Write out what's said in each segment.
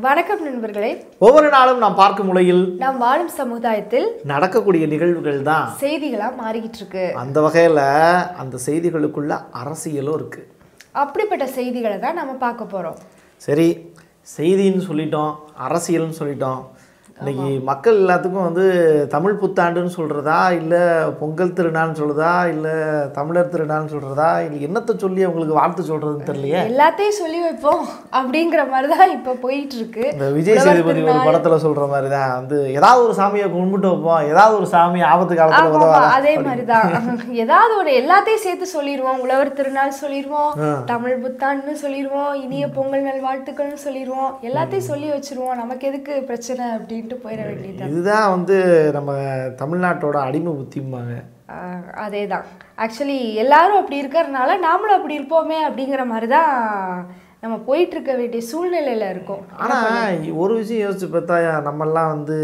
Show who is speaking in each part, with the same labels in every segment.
Speaker 1: வணக்கம் நண்பர்களே
Speaker 2: ஒவ்வொரு நாளும் நாம் பார்க்கும் முறையில்
Speaker 1: நாம் வாழும் சமுதாயத்தில்
Speaker 2: நடக்கக்கூடிய நிகழ்வுகள் தான்
Speaker 1: செய்திகளா மாறிக்கிட்டு இருக்கு
Speaker 2: அந்த வகையில் அந்த செய்திகளுக்குள்ள அரசியலும் இருக்கு
Speaker 1: அப்படிப்பட்ட செய்திகளை தான் நம்ம பார்க்க போறோம்
Speaker 2: சரி செய்தின்னு சொல்லிட்டோம் அரசியல்னு சொல்லிட்டோம் இன்னைக்கு மக்கள் எல்லாத்துக்கும் வந்து தமிழ் புத்தாண்டுன்னு சொல்கிறதா இல்லை பொங்கல் திருநாள்னு சொல்கிறதா இல்லை தமிழர் திருநாள்னு சொல்கிறதா இல்லை என்னத்தை சொல்லி அவங்களுக்கு வாழ்த்து சொல்கிறதுன்னு தெரியலையே
Speaker 1: எல்லாத்தையும் சொல்லி வைப்போம் அப்படிங்கிற மாதிரி தான் இப்போ போயிட்டு இருக்கு
Speaker 2: இந்த விஜய் சேதுபதி ஒரு படத்தில் சொல்கிற மாதிரி தான் வந்து ஏதாவது ஒரு சாமியை கும்பிட்டு வைப்போம் ஏதாவது ஒரு சாமி ஆபத்து காலத்தில்
Speaker 1: ஆமா,
Speaker 2: உதவாதா
Speaker 1: அதே மாதிரிதான் ஏதாவது ஒரு எல்லாத்தையும் சேர்த்து சொல்லிடுவோம் உழவர் திருநாள் சொல்லிடுவோம் தமிழ் புத்தாண்டுன்னு சொல்லிடுவோம் இனிய பொங்கல் நல் வாழ்த்துக்கள்னு சொல்லிடுவோம் எல்லாத்தையும் சொல்லி வச்சிருவோம் நமக்கு எதுக்கு பிரச்சனை அப்படின்ட்டு போயிட வேண்டியது
Speaker 2: இதுதான் வந்து நம்ம தமிழ்நாட்டோட அடிமை புத்திம்பாங்க
Speaker 1: அதே தான் ஆக்சுவலி எல்லாரும் அப்படி இருக்கிறதுனால நாமளும் அப்படி இருப்போமே அப்படிங்கிற மாதிரி தான் நம்ம போயிட்டு இருக்க வேண்டிய சூழ்நிலையில இருக்கோம்
Speaker 2: ஆனால் ஒரு விஷயம் யோசிச்சு பார்த்தா நம்மெல்லாம் வந்து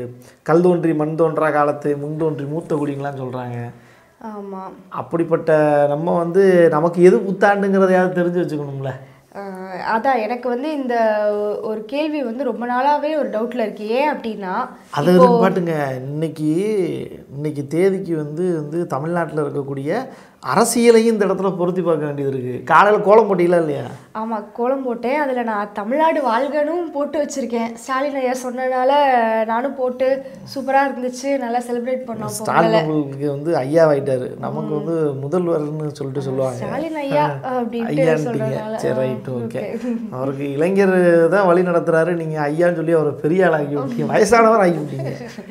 Speaker 2: கல் தோன்றி மண் தோன்றா காலத்து முன் தோன்றி மூத்த குடிங்களாம் சொல்கிறாங்க
Speaker 1: ஆமா
Speaker 2: அப்படிப்பட்ட நம்ம வந்து நமக்கு எது புத்தாண்டுங்கிறதையாவது தெரிஞ்சு வச்சுக்கணும்ல
Speaker 1: ஆஹ் அதான் எனக்கு வந்து இந்த ஒரு கேள்வி வந்து ரொம்ப நாளாவே ஒரு டவுட்ல இருக்கு ஏன் அப்படின்னா
Speaker 2: அதை இருக்கு பாட்டுங்க இன்னைக்கு இன்னைக்கு தேதிக்கு வந்து வந்து தமிழ்நாட்டில் இருக்கக்கூடிய அரசியலையும் இந்த இடத்துல பொருத்தி பார்க்க வேண்டியது இருக்குது காலையில் கோலம் போட்டியில இல்லையா
Speaker 1: ஆமா கோலம் போட்டேன் அதுல நான் தமிழ்நாடு வாழ்கனும் போட்டு வச்சிருக்கேன் ஸ்டாலின் ஐயா சொன்னனால நானும் போட்டு சூப்பரா இருந்துச்சு நல்லா செலிப்ரேட் பண்ணோம் பொங்கலை.
Speaker 2: ஸ்டாலின் உங்களுக்கு வந்து ஐயாவாயிட்டாரு நமக்கு வந்து முதல்வர்னு சொல்லிட்டு சொல்லுவாங்க
Speaker 1: ஸ்டாலின் ஐயா அப்படின்ட்டு
Speaker 2: ஐயான்ட்டீங்க
Speaker 1: சொல்றதுனால
Speaker 2: சரி ரைட் ஓகே அவருக்கு இளைஞர் தான் வழி நடத்துறாரு நீங்கள் ஐயான்னு சொல்லி அவரை பெரிய ஆள் ஆக்கி விட்டீங்க வயசானவர் ஆக்கி விட்டீங்க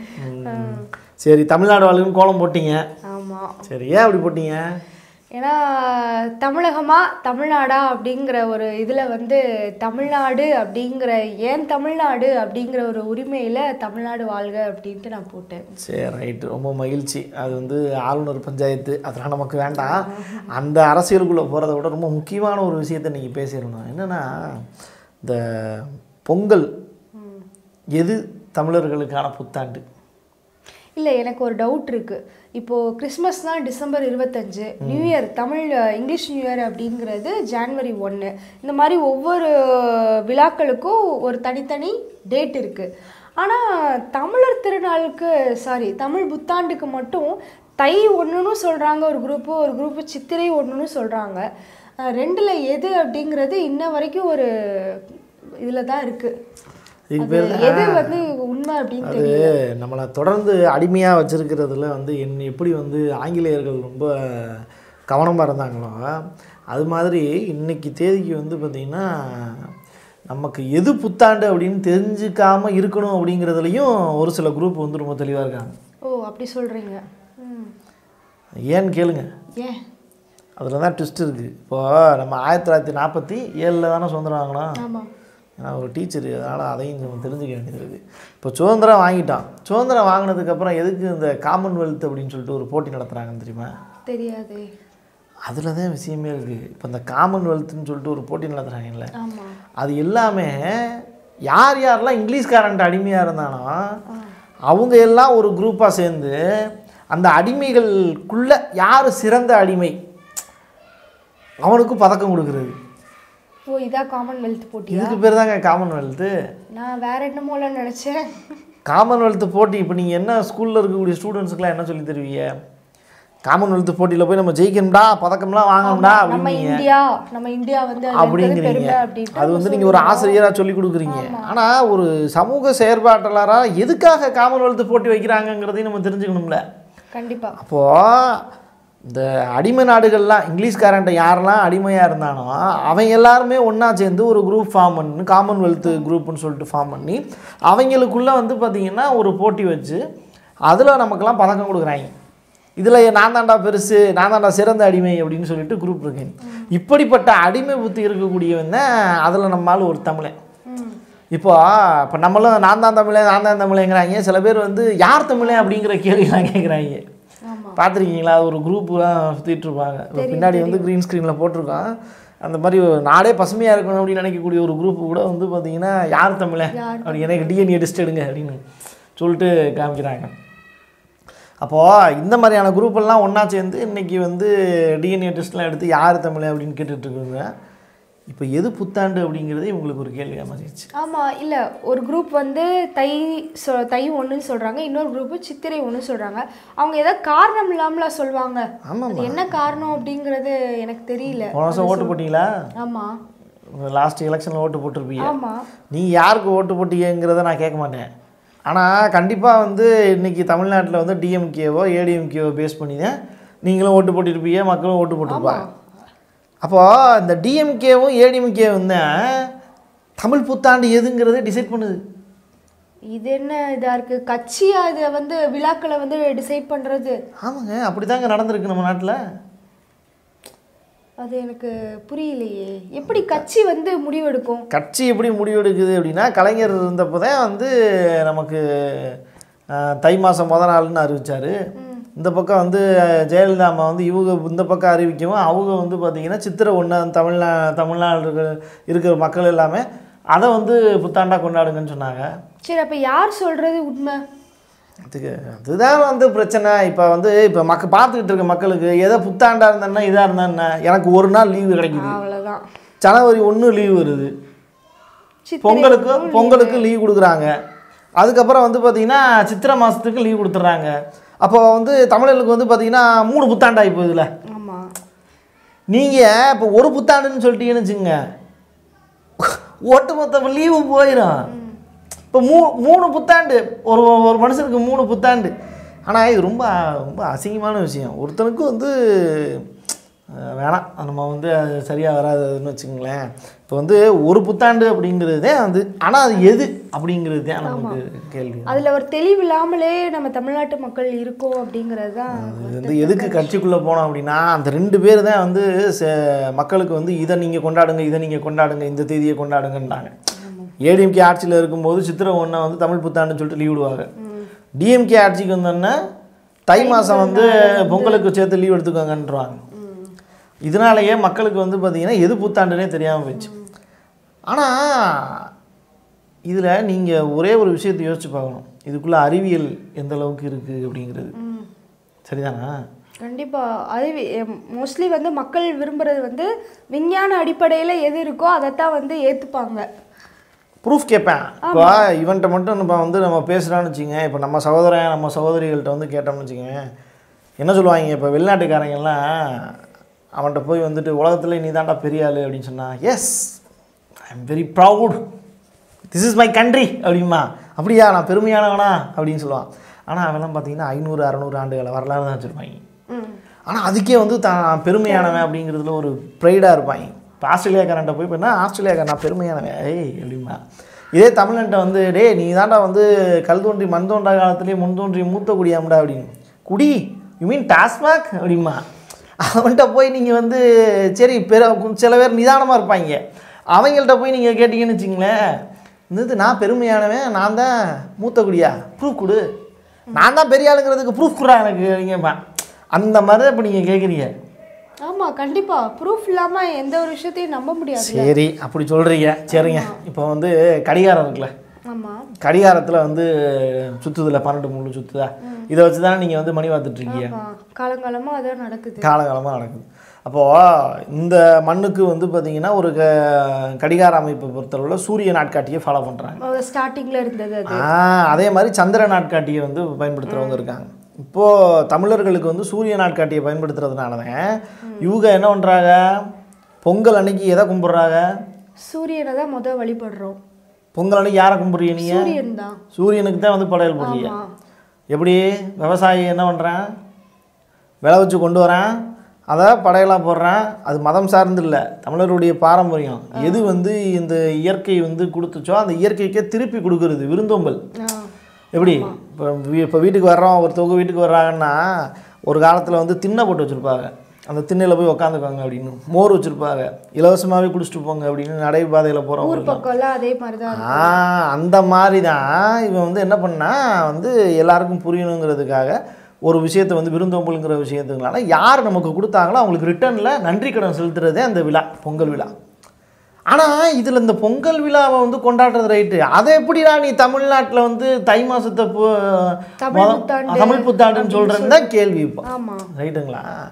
Speaker 2: ம். சரி தமிழ்நாடு வாழ்க்கைன்னு கோலம் போட்டீங்க
Speaker 1: ஆமா
Speaker 2: சரி ஏன் அப்படி போட்டீங்க
Speaker 1: ஏன்னா தமிழகமா தமிழ்நாடா அப்படிங்கிற ஒரு இதில் வந்து தமிழ்நாடு அப்படிங்கிற ஏன் தமிழ்நாடு அப்படிங்கிற ஒரு உரிமையில் தமிழ்நாடு வாழ்க அப்படின்ட்டு நான் போட்டேன்
Speaker 2: சரி ரைட்டு ரொம்ப மகிழ்ச்சி அது வந்து ஆளுநர் பஞ்சாயத்து அதெல்லாம் நமக்கு வேண்டாம் அந்த அரசியலுக்குள்ளே போகிறத விட ரொம்ப முக்கியமான ஒரு விஷயத்தை நீங்கள் பேசிடணும் என்னென்னா இந்த பொங்கல் எது தமிழர்களுக்கான புத்தாண்டு
Speaker 1: இல்லை எனக்கு ஒரு டவுட் இருக்குது இப்போது கிறிஸ்மஸ்னா டிசம்பர் இருபத்தஞ்சு நியூ இயர் தமிழ் அஹ், இங்கிலீஷ் நியூ இயர் அப்படிங்கிறது ஜான்வரி ஒன்று இந்த மாதிரி ஒவ்வொரு விழாக்களுக்கும் ஒரு தனித்தனி டேட் இருக்குது ஆனால் தமிழர் திருநாளுக்கு சாரி தமிழ் புத்தாண்டுக்கு மட்டும் தை ஒன்றுன்னு சொல்கிறாங்க ஒரு குரூப்பு ஒரு குரூப்பு சித்திரை ஒன்றுன்னு சொல்கிறாங்க ரெண்டில் எது அப்படிங்கிறது இன்ன வரைக்கும் ஒரு இதில் தான் இருக்குது
Speaker 2: இதுக்கு
Speaker 1: அது
Speaker 2: பேர்
Speaker 1: எது வந்து உண்மை அப்படின்னு
Speaker 2: அது நம்மளை தொடர்ந்து அடிமையாக வச்சிருக்கிறதுல வந்து என் எப்படி வந்து ஆங்கிலேயர்கள் ரொம்ப கவனமாக இருந்தாங்களோ அது மாதிரி இன்னைக்கு தேதிக்கு வந்து பார்த்திங்கன்னா நமக்கு எது புத்தாண்டு அப்படின்னு தெரிஞ்சுக்காம இருக்கணும் அப்படிங்கிறதுலையும் ஒரு சில குரூப் வந்து ரொம்ப தெளிவாக இருக்காங்க
Speaker 1: ஓ அப்படி சொல்கிறீங்க ம்
Speaker 2: ஏன்னு கேளுங்க
Speaker 1: ஏன்
Speaker 2: அதில் தான் ட்விஸ்ட் இருக்குது இப்போது நம்ம ஆயிரத்தி தொள்ளாயிரத்தி நாற்பத்தி ஏழில் தானே சுதந்திரம் வாங்கினோம்
Speaker 1: ஆமாம்
Speaker 2: நான் ஒரு டீச்சர் அதனால் அதையும் நம்ம தெரிஞ்சுக்க வேண்டியது இருக்குது இப்போ சுதந்திரம் வாங்கிட்டான் சுதந்திரம் வாங்கினதுக்கப்புறம் எதுக்கு இந்த காமன்வெல்த் அப்படின்னு சொல்லிட்டு ஒரு போட்டி நடத்துகிறாங்கன்னு தெரியுமா
Speaker 1: தெரியாதே
Speaker 2: அதில் தான் விஷயமே இருக்குது இப்போ இந்த காமன்வெல்த்னு சொல்லிட்டு ஒரு போட்டி நடத்துகிறாங்கல்ல
Speaker 1: ஆமாம்
Speaker 2: அது எல்லாமே யார் யாரெல்லாம் இங்கிலீஷ்காரன்ட்ட அடிமையாக இருந்தானோ அவங்க எல்லாம் ஒரு குரூப்பாக சேர்ந்து அந்த அடிமைகளுக்குள்ள யார் சிறந்த அடிமை அவனுக்கு பதக்கம் கொடுக்குறது
Speaker 1: ஓ இதா காமன்வெல்த் போட்டியா
Speaker 2: இதுக்கு பேர் தாங்க காமன்வெல்த்து
Speaker 1: நான் வேற என்னமோல நினச்சேன்
Speaker 2: காமன்வெல்த் போட்டி இப்போ நீங்கள் என்ன ஸ்கூலில் இருக்கக்கூடிய ஸ்டூடெண்ட்ஸுக்குலாம் என்ன சொல்லி தருவீங்க காமன்வெல்த் போட்டியில் போய் நம்ம ஜெயிக்கணும்டா பதக்கம்லாம் வாங்கணும்டா
Speaker 1: நம்ம
Speaker 2: அப்படிங்க
Speaker 1: இந்தியா நம்ம இந்தியா வந்து அதுல இருக்கிறது
Speaker 2: அப்படிங்கிறீங்க
Speaker 1: பெருமை அப்படின்ட்டு
Speaker 2: அது வந்து நீங்கள் ஒரு ஆசிரியராக சொல்லி கொடுக்குறீங்க ஆனால் ஒரு சமூக செயற்பாட்டாளராக எதுக்காக காமன்வெல்த் போட்டி வைக்கிறாங்கங்கிறதையும் நம்ம தெரிஞ்சுக்கணும்ல
Speaker 1: கண்டிப்பா
Speaker 2: அப்போது இந்த அடிமை நாடுகள்லாம் இங்கிலீஷ்காரன்ட்ட யாரெல்லாம் அடிமையாக இருந்தானோ அவங்க எல்லாருமே ஒன்றா சேர்ந்து ஒரு குரூப் ஃபார்ம் பண்ணி காமன்வெல்த் குரூப்னு சொல்லிட்டு ஃபார்ம் பண்ணி அவங்களுக்குள்ளே வந்து பார்த்திங்கன்னா ஒரு போட்டி வச்சு அதில் நமக்கெல்லாம் பதக்கம் கொடுக்குறாங்க இதில் நான் தாண்டா பெருசு நான் தாண்டா சிறந்த அடிமை அப்படின்னு சொல்லிட்டு குரூப் இருக்கேன் இப்படிப்பட்ட அடிமை புத்தி இருக்கக்கூடியவன் தான் அதில் நம்மால் ஒரு தமிழன்
Speaker 1: ம்
Speaker 2: இப்போ இப்போ நம்மளும் நான் தான் தமிழன் நான் தான் தமிழங்கிறாங்க சில பேர் வந்து யார் தமிழன் அப்படிங்கிற கேள்விலாம் கேட்குறாங்க
Speaker 1: ஆமா
Speaker 2: பார்த்துருக்கீங்களா ஒரு குரூப்லாம் சுற்றிட்டு இருப்பாங்க இப்ப பின்னாடி வந்து க்ரீன் ஸ்க்ரீனில் போட்டிருக்கோம் அந்த மாதிரி ஒரு நாடே பசுமையாக இருக்கணும் அப்படின்னு நினைக்கக்கூடிய ஒரு குரூப் கூட வந்து பார்த்தீங்கன்னா யார் தமிழன்
Speaker 1: யார்
Speaker 2: அப்படி எனக்கு டிஎன்ஏ டெஸ்ட் எடுங்க அப்படின்னு சொல்லிட்டு காமிக்கிறாங்க அப்போது இந்த மாதிரியான குரூப் எல்லாம் ஒன்றா சேர்ந்து இன்றைக்கி வந்து டிஎன்ஏ டெஸ்ட்லாம் எடுத்து யார் தமிழ் அப்படின்னு கேட்டுட்டு இருக்காங்க இப்போ எது புத்தாண்டு அப்படிங்கிறது இவங்களுக்கு ஒரு கேள்வியாக மாறிடுச்சு
Speaker 1: ஆமா இல்ல ஒரு குரூப் வந்து தை சொ தை ஒண்ணுன்னு சொல்றாங்க இன்னொரு குரூப் சித்திரை ஒண்ணு சொல்றாங்க அவங்க ஏதாவது காரணம் இல்லாமல சொல்லுவாங்க
Speaker 2: ஆமாம்
Speaker 1: அது என்ன காரணம் அப்படிங்கிறது எனக்கு தெரியல
Speaker 2: போன வருஷம் ஓட்டு போட்டிங்களா
Speaker 1: ஆமா
Speaker 2: லாஸ்ட் எலெக்ஷனில் ஓட்டு போட்டிருப்பீங்க
Speaker 1: ஆமா
Speaker 2: நீங்கள் யாருக்கு ஓட்டு போட்டீங்கிறத நான் கேட்க மாட்டேன் ஆனால் கண்டிப்பாக வந்து இன்றைக்கி தமிழ்நாட்டில் வந்து டிஎம்கேவோ ஏடிஎம்கேவோ பேஸ் பண்ணி தான் நீங்களும் ஓட்டு போட்டிருப்பீங்க மக்களும் ஓட்டு போட்டிருப்பாங்க அப்போது இந்த டிஎம்கேவும் ஏடிஎம்கேவும் தான் தமிழ் புத்தாண்டு எதுங்கிறத டிசைட் பண்ணுது
Speaker 1: இது என்ன இதா இருக்கு கட்சியா இதை வந்து விழாக்களை வந்து டிசைட் பண்றது
Speaker 2: ஆமாங்க அப்படி தாங்க நடந்திருக்கு நம்ம நாட்டில்
Speaker 1: அது எனக்கு புரியலையே எப்படி கட்சி வந்து முடிவெடுக்கும்
Speaker 2: கட்சி எப்படி முடிவெடுக்குது அப்படின்னா கலைஞர் இருந்தப்போ தான் வந்து நமக்கு அஹ், தை மாதம் முத நாள்னு அறிவிச்சார் இந்த பக்கம் வந்து அஹ், ஜெயலலிதா அம்மா வந்து இவங்க இந்த பக்கம் அறிவிக்கவும் அவங்க வந்து பார்த்திங்கன்னா சித்திரை ஒன்று தமிழ்நா தமிழ்நாடு இருக்கிற- இருக்கிற மக்கள் எல்லாமே அதை வந்து புத்தாண்டாக கொண்டாடுங்கன்னு சொன்னாங்க
Speaker 1: சரி அப்ப யார் சொல்றது உண்மை
Speaker 2: அதுக்கு அதுதான் வந்து பிரச்சனை இப்போ வந்து இப்போ மக்க பார்த்துக்கிட்டு இருக்க மக்களுக்கு எதை புத்தாண்டாக இருந்தா இதாக இருந்தா என்ன எனக்கு ஒரு நாள் லீவு கிடைக்குது
Speaker 1: அவ்வளவுதான்
Speaker 2: ஜனவரி ஒன்று லீவு வருது
Speaker 1: சித்திரை
Speaker 2: பொங்கலுக்கு பொங்கலுக்கு லீவ் கொடுக்குறாங்க அதுக்கப்புறம் வந்து பார்த்தீங்கன்னா சித்திரை மாதத்துக்கு லீவ் கொடுத்துட்றாங்க அப்போ வந்து தமிழர்களுக்கு வந்து பார்த்தீங்கன்னா மூணு புத்தாண்டாகி போகுதுல
Speaker 1: ஆமா
Speaker 2: நீங்கள் இப்போ ஒரு புத்தாண்டுன்னு சொல்லிட்டீங்கன்னு வச்சுங்க ஒட்டுமொத்த லீவு போயிடும் இப்போ மூ மூணு புத்தாண்டு ஒரு ஒரு மனுஷனுக்கு மூணு புத்தாண்டு ஆனால் இது ரொம்ப ரொம்ப அசிங்கமான விஷயம் ஒருத்தனுக்கு வந்து அஹ், வேணாம் நம்ம வந்து அது சரியாக வராதுன்னு வச்சுங்களேன் இப்போ வந்து ஒரு புத்தாண்டு அப்படிங்கிறது தான் வந்து ஆனால் அது எது அப்படிங்கிறது தான் நமக்கு கேள்வி
Speaker 1: அதுல ஒரு தெளிவில்லாமலே நம்ம தமிழ்நாட்டு மக்கள் இருக்கோம் அப்படிங்கிறது தான்
Speaker 2: இது வந்து எதுக்கு கட்சிக்குள்ளே போனோம் அப்படின்னா அந்த ரெண்டு பேர் தான் வந்து ச- மக்களுக்கு வந்து இதை நீங்கள் கொண்டாடுங்க இதை நீங்கள் கொண்டாடுங்க இந்த தேதியை கொண்டாடுங்கன்றாங்க ஏடிஎம்கே ஆட்சியில் இருக்கும்போது சித்திரை ஒன்றை வந்து தமிழ் புத்தாண்டுன்னு சொல்லிட்டு லீவ் விடுவாங்க டிஎம்கே ஆட்சிக்கு வந்தோன்னே தை மாதம் வந்து பொங்கலுக்கு சேர்த்து லீவ் எடுத்துக்கோங்கன்றாங்க இதனாலேயே மக்களுக்கு வந்து பார்த்திங்கன்னா எது புத்தாண்டுனே தெரியாமல் போயிடுச்சு ஆனால் இதில் நீங்கள் ஒரே ஒரு விஷயத்தை யோசிச்சு பார்க்கணும் இதுக்குள்ளே அறிவியல் எந்த அளவுக்கு இருக்குது அப்படிங்கிறது
Speaker 1: ம்.
Speaker 2: சரிதானா
Speaker 1: கண்டிப்பா அது மோஸ்ட்லி வந்து மக்கள் விரும்புறது வந்து விஞ்ஞான அடிப்படையில எது இருக்கோ அதைத்தான் வந்து ஏத்துப்பாங்க
Speaker 2: ப்ரூஃப் கேட்பேன் இப்போ இவன்ட்ட மட்டும் நம்ம வந்து நம்ம பேசுகிறான்னு வச்சுங்க இப்போ நம்ம சகோதரன் நம்ம சகோதரிகள்கிட்ட வந்து கேட்டோம்னு வச்சுக்கோங்க என்ன சொல்லுவாங்க இப்போ வெளிநாட்டுக்காரங்கெல்லாம் அவன்கிட்ட போய் வந்துட்டு உலகத்தில் நீ தாண்டா பெரிய ஆள் அப்படின்னு சொன்னா yes I am very proud this is my country அப்படிமா அப்படியா நான் பெருமையானவனா அப்படின்னு சொல்லுவான் ஆனால் அவெல்லாம் பார்த்தீங்கன்னா ஐநூறு அறநூறு ஆண்டுகளை வரலாறு தான் வச்சுருப்பாங்க
Speaker 1: ம்.
Speaker 2: ஆனால் அதுக்கே வந்து தான் பெருமையானவன் அப்படிங்கிறதுல ஒரு ப்ரைடாக இருப்பாங்க இப்போ ஆஸ்திரேலியாக்காரன்ட்ட போய் இப்போ என்ன ஆஸ்திரேலியாக்காரன் நான் பெருமையானவன் ஏய் அப்படிமா இதே தமிழ்நாட்டை வந்து டேய் நீ தாண்டா வந்து கல் தோன்றி மண் தோன்றா காலத்துலேயே முன் தோன்றி மூத்த குடியாமடா அப்படின்னு குடி யூ மீன் டாஸ்மாக் அப்படிமா அவன்கிட்ட போய் நீங்கள் வந்து சரி பெரு சில பேர் நிதானமாக இருப்பாங்க அவங்கள்ட்ட போய் நீங்கள் கேட்டிங்கன்னு வச்சிங்களேன் இது நான் பெருமையானவன் நான் தான் மூத்த குடியா ப்ரூஃப் கொடு நான் தான் பெரிய ஆளுங்கிறதுக்கு ப்ரூஃப் கொடுறா எனக்கு நீங்கப்பா அந்த மாதிரி தான் இப்போ நீங்கள் கேட்குறீங்க
Speaker 1: ஆமா கண்டிப்பா ப்ரூஃப் இல்லாம எந்த ஒரு விஷயத்தையும் நம்ப முடியாது
Speaker 2: சரி அப்படி சொல்கிறீங்க சரிங்க இப்போ வந்து கடிகாரம் இருக்குல்ல
Speaker 1: ஆமா
Speaker 2: கடிகாரத்தில் வந்து சுற்றுதில்ல பன்னெண்டு முள்ளு சுற்றுதா இதை வச்சு தானே நீங்கள் வந்து மணி பார்த்துட்ருக்கீங்க
Speaker 1: ஆமா காலங்காலமா அதான் நடக்குது
Speaker 2: காலகாலமாக நடக்குது அப்போது இந்த மண்ணுக்கு வந்து பார்த்திங்கன்னா ஒரு க கடிகார அமைப்பை பொறுத்தளவில் சூரிய நாட்காட்டியை ஃபாலோ பண்ணுறாங்க
Speaker 1: ஸ்டார்டிங்ல இருந்தது அது
Speaker 2: ஆ அதே மாதிரி சந்திர நாட்காட்டியை வந்து பயன்படுத்துகிறவங்க இருக்காங்க இப்போது தமிழர்களுக்கு வந்து சூரிய நாட்காட்டியை பயன்படுத்துறதுனால தான் இவங்க என்ன பண்ணுறாங்க பொங்கல் அன்னைக்கு எதை கும்பிட்றாங்க
Speaker 1: சூரியனை தான் முத வழிபடுறோம்
Speaker 2: பொங்கல் அன்னைக்கு யாரை கும்பிட்றீங்க நீங்கள்
Speaker 1: சூரியன் தான்
Speaker 2: சூரியனுக்கு தான் வந்து படையல் போடுறீங்க
Speaker 1: ஆமா
Speaker 2: எப்படி விவசாயி என்ன பண்ணுறான் விளை வச்சு கொண்டு வரேன் அதை படையலாக போடுறேன் அது மதம் சார்ந்து இல்லை தமிழருடைய பாரம்பரியம் எது வந்து இந்த இயற்கை வந்து கொடுத்துச்சோ அந்த இயற்கைக்கே திருப்பி கொடுக்கறது விருந்தோம்பல்
Speaker 1: ஆ.
Speaker 2: எப்படி இப்போ வீ இப்போ வீட்டுக்கு வர்றோம் ஒருத்தவங்க வீட்டுக்கு வர்றாங்கன்னா ஒரு காலத்தில் வந்து திண்ணை போட்டு வச்சுருப்பாங்க அந்த திண்ணையில் போய் உக்காந்துக்கோங்க அப்படின்னு மோர் வச்சுருப்பாங்க இலவசமாகவே குடிச்சிட்டு போங்க அப்படின்னு நடைபாதையில் போகிறவங்க
Speaker 1: ஊர் பக்கம்லாம் அதே மாதிரி தான்
Speaker 2: ஆ அந்த மாதிரி தான் இவன் வந்து என்ன பண்ணா வந்து எல்லாருக்கும் புரியணுங்கிறதுக்காக ஒரு விஷயத்தை வந்து விருந்தோம்பலுங்கிற விஷயத்துனால யார் நமக்கு கொடுத்தாங்களோ அவங்களுக்கு ரிட்டர்னில் நன்றி கடன் செலுத்துறதே அந்த விழா பொங்கல் விழா ஆனால் இதில் இந்த பொங்கல் விழாவை வந்து கொண்டாடுறது ரைட்டு அதை எப்படிடா நீ தமிழ்நாட்டில் வந்து தை மாதத்தை
Speaker 1: தமிழ் புத்தாண்டு
Speaker 2: தமிழ் புத்தாண்டுன்னு சொல்கிறது தான் கேள்வி இப்போ
Speaker 1: ஆமா
Speaker 2: ரைட்டுங்களா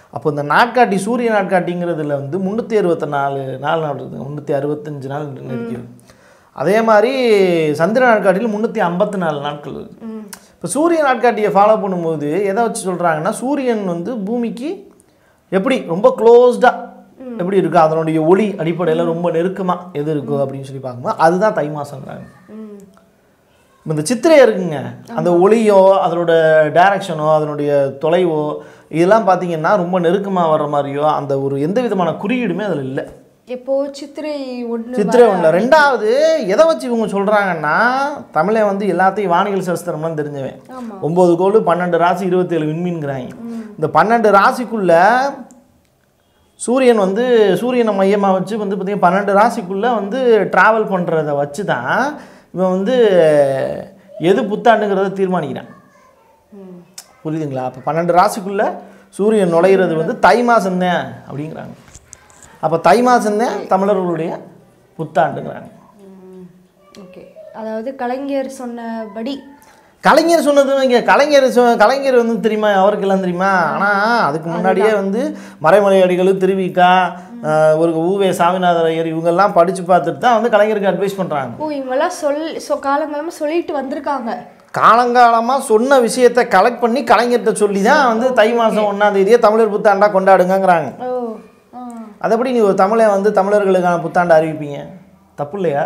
Speaker 2: அப்போ இந்த நாட்காட்டி சூரிய நாட்காட்டிங்கிறதுல வந்து முந்நூற்றி அறுபத்தி நாலு நாள் நடக்குது முந்நூற்றி அறுபத்தஞ்சு நாள் நெருக்கிது அதே மாதிரி சந்திர நாட்காட்டியில் முந்நூற்றி ஐம்பத்தி நாலு நாட்கள் இருக்குது இப்போ சூரிய நாட்காட்டியை ஃபாலோ பண்ணும்போது எதை வச்சு சொல்கிறாங்கன்னா சூரியன் வந்து பூமிக்கு எப்படி ரொம்ப க்ளோஸ்டாக எப்படி இருக்கோ அதனுடைய ஒளி அடிப்படையில் ரொம்ப நெருக்கமாக எது இருக்கோ அப்படின்னு சொல்லி பார்க்கும்போது அதுதான் தை மாதங்கிறாங்க
Speaker 1: ம்
Speaker 2: இப்ப இந்த சித்திரை இருக்குங்க அந்த ஒளியோ அதனோட டைரக்ஷனோ அதனுடைய தொலைவோ இதெல்லாம் பார்த்தீங்கன்னா ரொம்ப நெருக்கமாக வர்ற மாதிரியோ அந்த ஒரு எந்த விதமான குறியீடுமே அதில் இல்லை
Speaker 1: எப்போ சித்திரை ஒன்று
Speaker 2: சித்திரை ஒன்றில் ரெண்டாவது எதை வச்சு இவங்க சொல்கிறாங்கன்னா தமிழை வந்து எல்லாத்தையும் வானியல் சாஸ்திரம்லாம் தெரிஞ்சவன்
Speaker 1: ஆமா
Speaker 2: ஒம்பது கோள் பன்னெண்டு ராசி இருபத்தேழு விண்மீன்கிறாங்க இந்த பன்னெண்டு ராசிக்குள்ள சூரியன் வந்து சூரியனை மையமாக வச்சு வந்து பார்த்திங்கன்னா பன்னெண்டு ராசிக்குள்ளே வந்து ட்ராவல் பண்ணுறத வச்சு தான் இவன் வந்து எது புத்தாண்டுங்கிறத தீர்மானிக்கிறான்
Speaker 1: ம்
Speaker 2: புரியுதுங்களா அப்போ பன்னெண்டு ராசிக்குள்ளே சூரியன் நுழையிறது வந்து தை மாதம்தான் அப்படிங்கிறாங்க அப்போ தை மாதம்தான் தமிழர்களுடைய புத்தாண்டுங்கிறாங்க
Speaker 1: ஓகே அதாவது கலைஞர் சொன்னபடி
Speaker 2: கலைஞர் சொன்னது இங்கே கலைஞர் சொ கலைஞர் வந்து தெரியுமா அவருக்கு எல்லாம் தெரியுமா ஆனால் அதுக்கு முன்னாடியே வந்து மறைமலை அடிகள் திருவிக்கா ஆஹ், ஒரு ஊவே சாமிநாதர் ஐயர் இவங்கெல்லாம் படித்து பார்த்துட்டு தான் வந்து கலைஞருக்கு அட்வைஸ் பண்ணுறாங்க
Speaker 1: ஓ இவங்கெல்லாம் சொல் சொ காலங்காலமாக சொல்லிட்டு வந்திருக்காங்க
Speaker 2: காலங்காலமாக சொன்ன விஷயத்தை கலெக்ட் பண்ணி கலைஞர்கிட்ட சொல்லி தான் வந்து தை மாதம் ஒன்றாம் தேதியே தமிழர் புத்தாண்டா கொண்டாடுங்கங்கிறாங்க
Speaker 1: ஓ ஆ
Speaker 2: அதை எப்படி நீ ஒரு தமிழை வந்து தமிழர்களுக்கான புத்தாண்டை அறிவிப்பீங்க தப்பு இல்லையா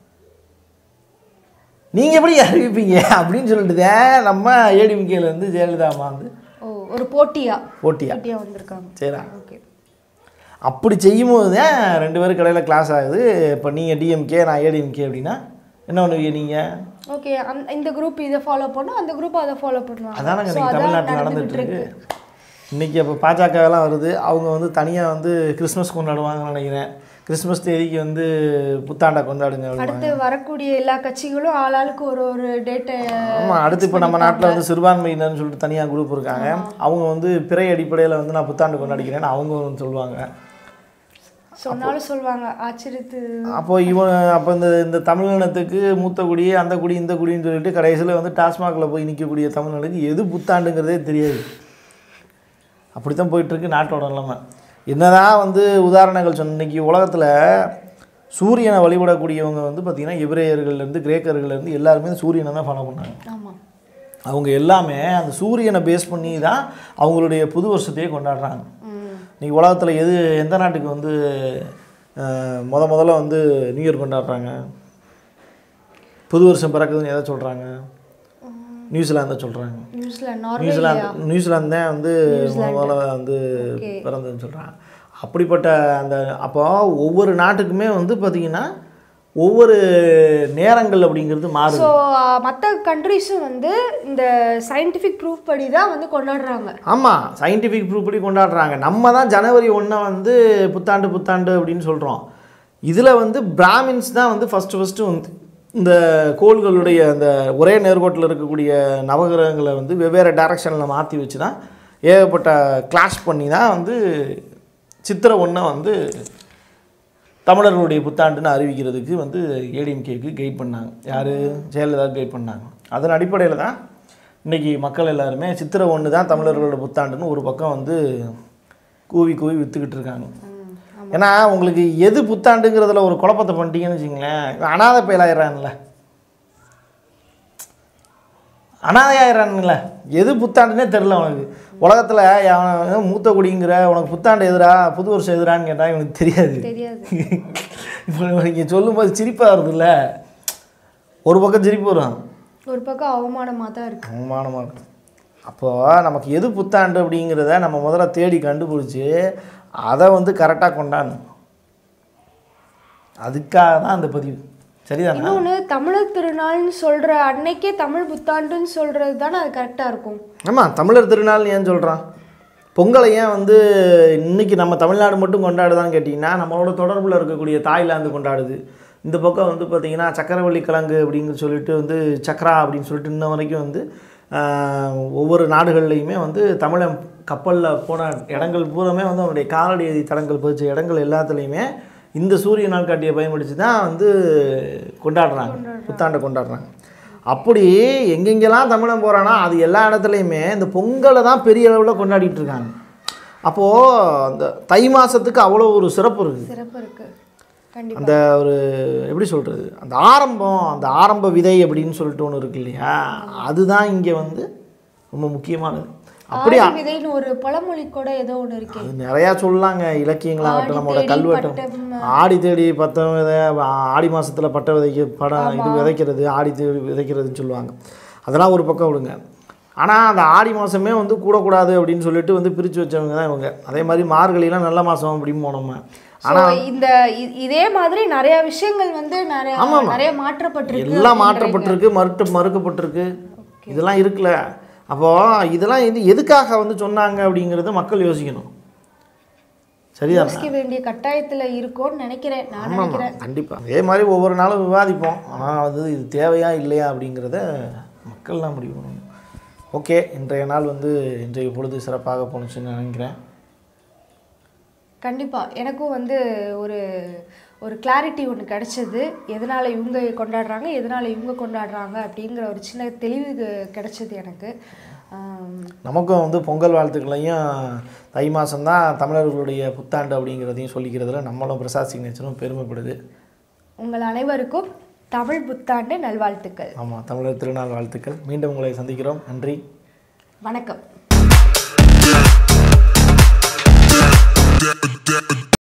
Speaker 2: நீங்கள் எப்படி அறிவிப்பீங்க அப்படின்னு சொல்லிட்டு தான் நம்ம ஏடிஎம்கேலேருந்து ஜெயலலிதா அம்மா வந்து
Speaker 1: ஓ ஒரு போட்டியா
Speaker 2: போட்டியா
Speaker 1: போட்டியா வந்திருக்காங்க
Speaker 2: சரிடா
Speaker 1: ஓகே
Speaker 2: அப்படி செய்யும்போது தான் ரெண்டு பேரும் கடையில் கிளாஸ் ஆகுது இப்போ நீங்கள் டிஎம்கே நான் ஏடிஎம்கே அப்படின்னா என்ன பண்ணுவீங்க நீங்கள்
Speaker 1: ஓகே அந்த இந்த குரூப் இதை ஃபாலோ பண்ணும் அந்த குரூப் அதை ஃபாலோ பண்ணுவாங்க
Speaker 2: அதானங்க
Speaker 1: So,
Speaker 2: இன்னைக்கு
Speaker 1: அதான்
Speaker 2: தமிழ்நாட்டில்
Speaker 1: நடந்துகிட்டு
Speaker 2: நடந்துட்டு இருக்கு இன்றைக்கி அப்போ பாஜகலாம் வருது அவங்க வந்து தனியாக வந்து கிறிஸ்மஸ் கொண்டாடுவாங்கன்னு நினைக்கிறேன் கிறிஸ்மஸ் தேதிக்கு வந்து புத்தாண்டை கொண்டாடுங்க அப்படிம்பாங்க.
Speaker 1: அடுத்து வரக்கூடிய எல்லா கட்சிகளும் ஆளாளுக்கு ஒரு ஒரு டேட்டை
Speaker 2: ஆமாம் அடுத்து இப்போ நம்ம நாட்டில் வந்து சிறுபான்மையினர்னு சொல்லிட்டு தனியாக குரூப் இருக்காங்க அவங்க வந்து பிறை அடிப்படையில் வந்து நான் புத்தாண்டு கொண்டாடிக்கிறேன்னு அவங்க வந்து சொல்லுவாங்க
Speaker 1: சொன்னாலும் சொல்லுவாங்க ஆச்சரியத்து
Speaker 2: அப்போ இவன் அப்போ இந்த இந்த தமிழினத்துக்கு மூத்த குடி அந்த குடி இந்த குடின்னு சொல்லிட்டு கடைசியில் வந்து டாஸ்மாகில் போய் நிற்கக்கூடிய தமிழனுக்கு எது புத்தாண்டுங்கிறதே தெரியாது அப்படி தான் போயிட்டுருக்கு நாட்டோட நிலைமை என்னதான் வந்து உதாரணங்கள் சொன்ன இன்னைக்கு உலகத்தில் சூரியனை வழிபடக்கூடியவங்க வந்து பார்த்திங்கன்னா எபிரேயர்கள்லேருந்து கிரேக்கர்கள்லேருந்து எல்லாருமே சூரியனை தான் ஃபாலோ பண்ணாங்க
Speaker 1: ஆமாம்
Speaker 2: அவங்க எல்லாமே அந்த சூரியனை பேஸ் பண்ணி தான் அவங்களுடைய புது வருஷத்தையே கொண்டாடுறாங்க
Speaker 1: ம்
Speaker 2: இன்னைக்கு உலகத்தில் எது எந்த நாட்டுக்கு வந்து அஹ், முத முதல்ல வந்து நியூ இயர் கொண்டாடுறாங்க புது வருஷம் பிறக்குதுன்னு எதை சொல்கிறாங்க நியூசிலாந்தை சொல்கிறாங்க
Speaker 1: நியூசிலாந்து நார்வே
Speaker 2: நியூசிலாந்து நியூசிலாந்து தான் வந்து முத முதல்ல வந்து
Speaker 1: Okay.
Speaker 2: பிறந்ததுன்னு சொல்கிறாங்க அப்படிப்பட்ட அந்த அப்போ ஒவ்வொரு நாட்டுக்குமே வந்து பார்த்திங்கன்னா ஒவ்வொரு நேரங்கள் அப்படிங்கிறது மாறுது
Speaker 1: ஸோ மற்ற கண்ட்ரிஸும் வந்து இந்த சயின்டிஃபிக் ப்ரூஃப் படி தான் வந்து கொண்டாடுறாங்க
Speaker 2: ஆமாம் சயின்டிஃபிக் ப்ரூஃப் படி கொண்டாடுறாங்க நம்ம தான் ஜனவரி ஒன்றை வந்து புத்தாண்டு புத்தாண்டு அப்படின்னு சொல்கிறோம் இதில் வந்து பிராமின்ஸ் தான் வந்து ஃபஸ்ட்டு ஃபஸ்ட்டு வந்து இந்த கோள்களுடைய அந்த ஒரே நேர்கோட்டில் இருக்கக்கூடிய நவகிரகங்களை வந்து வெவ்வேறு டைரக்ஷனில் மாற்றி வச்சு தான் ஏகப்பட்ட கிளாஷ் பண்ணி தான் வந்து சித்திரை ஒன்றை வந்து தமிழர்களுடைய புத்தாண்டுன்னு அறிவிக்கிறதுக்கு வந்து ஏடிஎம்கேக்கு கைட் பண்ணாங்க யார் ஜெயலலிதா கைட் பண்ணாங்க அதன் அடிப்படையில் தான் இன்றைக்கி மக்கள் எல்லாருமே சித்திரை ஒன்று தான் தமிழர்களோட புத்தாண்டுன்னு ஒரு பக்கம் வந்து கூவி கூவி விற்றுக்கிட்டு இருக்காங்க ஏன்னா உங்களுக்கு எது புத்தாண்டுங்கிறதுல ஒரு குழப்பத்தை பண்ணிட்டீங்கன்னு வச்சுங்களேன் இவன் அனாதை பயலாயிடுறான்ல அனாதையாயிரானுங்களே எது புத்தாண்டுனே தெரில உனக்கு உலகத்தில் அவன் மூத்த குடிங்கிற உனக்கு புத்தாண்டு எதிரா புது வருஷம் எதிரான்னு கேட்டால் இவனுக்கு தெரியாது
Speaker 1: தெரியாது
Speaker 2: இப்போ நீங்கள் சொல்லும்போது சிரிப்பாக வருதுல்ல ஒரு பக்கம் சிரிப்பு வரும்
Speaker 1: ஒரு பக்கம் அவமானமாக தான் இருக்கு
Speaker 2: அவமானமாக இருக்கும் அப்போது நமக்கு எது புத்தாண்டு அப்படிங்கிறத நம்ம முதல்ல தேடி கண்டுபிடிச்சி அதை வந்து கரெக்டாக கொண்டாடணும் அதுக்காக தான் அந்த பதிவு சரிதானே
Speaker 1: இன்னொன்று தமிழர் திருநாள்னு சொல்ற அன்னைக்கே தமிழ் புத்தாண்டுன்னு சொல்றது தானே அது கரெக்டாக இருக்கும்
Speaker 2: ஆமாம் தமிழர் திருநாள் ஏன் சொல்கிறான் பொங்கலை ஏன் வந்து இன்னைக்கு நம்ம தமிழ்நாடு மட்டும் கொண்டாடுதான்னு கேட்டிங்கன்னா நம்மளோட தொடர்பில் இருக்கக்கூடிய தாய்லாந்து கொண்டாடுது இந்த பக்கம் வந்து பார்த்திங்கன்னா சக்கரவள்ளி கிழங்கு அப்படின்னு சொல்லிட்டு வந்து சக்கரா அப்படின்னு சொல்லிட்டு இன்ன வரைக்கும் வந்து ஆஹ், ஒவ்வொரு நாடுகள்லையுமே வந்து தமிழன் கப்பலில் போன இடங்கள் பூராமே வந்து அவனுடைய காலடி தடங்கள் பதிச்ச இடங்கள் எல்லாத்துலேயுமே இந்த சூரிய நாட்காட்டியை பயன்படுத்தி தான் வந்து கொண்டாடுறாங்க புத்தாண்டை கொண்டாடுறாங்க அப்படி எங்கெங்கெல்லாம் தமிழன் போகிறானோ அது எல்லா இடத்துலையுமே இந்த பொங்கலை தான் பெரிய அளவில் கொண்டாடிட்டு இருக்காங்க அப்போது அந்த தை மாதத்துக்கு அவ்வளோ ஒரு சிறப்பு இருக்குது
Speaker 1: சிறப்பு இருக்கு கண்டிப்பா
Speaker 2: அந்த ஒரு எப்படி சொல்கிறது அந்த ஆரம்பம் அந்த ஆரம்ப விதை அப்படின்னு சொல்லிட்டு ஒன்று இருக்கு இல்லையா அதுதான் இங்கே வந்து ரொம்ப முக்கியமானது அப்படி
Speaker 1: ஆடி விதைன்னு ஒரு பழமொழி கூட ஏதோ ஒண்ணு இருக்கே
Speaker 2: அது நிறையா சொல்லலாங்க இலக்கியங்களாகட்டும்
Speaker 1: ஆடி
Speaker 2: நம்மளோட
Speaker 1: தேடி
Speaker 2: கல்வெட்டம்
Speaker 1: பட்டம். ஆடி
Speaker 2: ஆடி தேடி பத்த விதை ஆடி மாதத்தில் பட்ட விதைக்கு படம் இது விதைக்கிறது ஆடி தேடி விதைக்கிறதுன்னு சொல்லுவாங்க அதெல்லாம் ஒரு பக்கம் விடுங்க ஆனால் அந்த ஆடி மாதமே வந்து கூடக்கூடாது அப்படின்னு சொல்லிட்டு வந்து பிரித்து வச்சவங்க தான் இவங்க அதே மாதிரி மார்கழிலாம் நல்ல மாதம் அப்படின்னு போனோம்
Speaker 1: So, இந்த இ- இதே மாதிரி நிறைய விஷயங்கள் வந்து நிறைய நிறைய மாற்றப்பட்டிருக்கு
Speaker 2: எல்லாம் மாற்றப்பட்டிருக்கு மறுட்டு மறுக்கப்பட்டிருக்கு இதெல்லாம் இருக்குல்ல அப்போது இதெல்லாம் இது எதுக்காக வந்து சொன்னாங்க அப்படிங்கிறத மக்கள் யோசிக்கணும் சரிதானே
Speaker 1: யோசிக்க வேண்டிய கட்டாயத்துல இருக்கோன்னு நினைக்கிறேன் நான்
Speaker 2: ஆமாம்
Speaker 1: நினைக்கிறேன்
Speaker 2: கண்டிப்பாக அதே மாதிரி ஒவ்வொரு நாளும் விவாதிப்போம் ஆனால் வந்து இது தேவையா இல்லையா அப்படிங்கிறத மக்கள் தான் முடிவு பண்ணணும் ஓகே இன்றைய நாள் வந்து இன்றைய பொழுது சிறப்பாக போணுச்சுன்னு நினைக்கிறேன்
Speaker 1: கண்டிப்பா எனக்கும் வந்து ஒரு ஒரு கிளாரிட்டி ஒன்று கிடைச்சது எதனால இவங்க கொண்டாடுறாங்க எதனால இவங்க கொண்டாடுறாங்க அப்படிங்கிற ஒரு சின்ன தெளிவு கிடைச்சது எனக்கு ஆம்,
Speaker 2: நமக்கும் வந்து பொங்கல் வாழ்த்துக்களையும் தை மாதம்தான் தமிழர்களுடைய புத்தாண்டு அப்படிங்கிறதையும் சொல்லிக்கிறதுல நம்மளும் பிரசாத் சிக்னேச்சரும் பெருமைப்படுது
Speaker 1: உங்கள் அனைவருக்கும் தமிழ் புத்தாண்டு நல்வாழ்த்துக்கள்
Speaker 2: ஆமாம் தமிழர் திருநாள் வாழ்த்துக்கள் மீண்டும் உங்களை சந்திக்கிறோம் நன்றி
Speaker 1: வணக்கம்